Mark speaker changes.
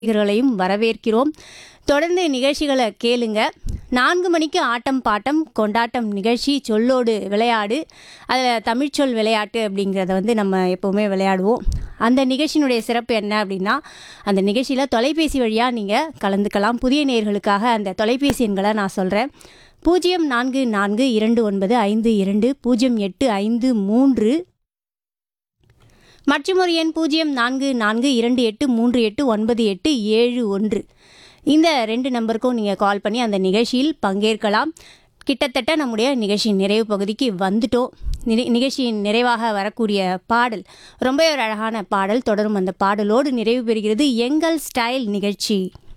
Speaker 1: ரசிகர்களையும் வரவேற்கிறோம் தொடர்ந்து நிகழ்ச்சிகளை கேளுங்க நான்கு மணிக்கு ஆட்டம் பாட்டம் கொண்டாட்டம் நிகழ்ச்சி சொல்லோடு விளையாடு அதில் தமிழ்ச்சொல் விளையாட்டு அப்படிங்கிறத வந்து நம்ம எப்போவுமே விளையாடுவோம் அந்த நிகழ்ச்சியினுடைய சிறப்பு என்ன அப்படின்னா அந்த நிகழ்ச்சியில் தொலைபேசி வழியாக நீங்கள் கலந்துக்கலாம் புதிய நேயர்களுக்காக அந்த தொலைபேசி எண்களை நான் சொல்கிறேன் பூஜ்ஜியம் நான்கு நான்கு இரண்டு ஒன்பது ஐந்து இரண்டு பூஜ்ஜியம் எட்டு ஐந்து மூன்று மற்றும் ஒரு எண் பூஜ்ஜியம் நான்கு நான்கு இரண்டு எட்டு மூன்று எட்டு ஒன்பது எட்டு ஏழு ஒன்று இந்த ரெண்டு நம்பருக்கும் நீங்கள் கால் பண்ணி அந்த நிகழ்ச்சியில் பங்கேற்கலாம் கிட்டத்தட்ட நம்முடைய நிகழ்ச்சியின் நிறைவு பகுதிக்கு வந்துட்டோம் நிறை- நிகழ்ச்சியின் நிறைவாக வரக்கூடிய பாடல் ரொம்ப ஒரு அழகான பாடல் தொடரும் அந்த பாடலோடு நிறைவு பெறுகிறது எங்கள் ஸ்டைல் நிகழ்ச்சி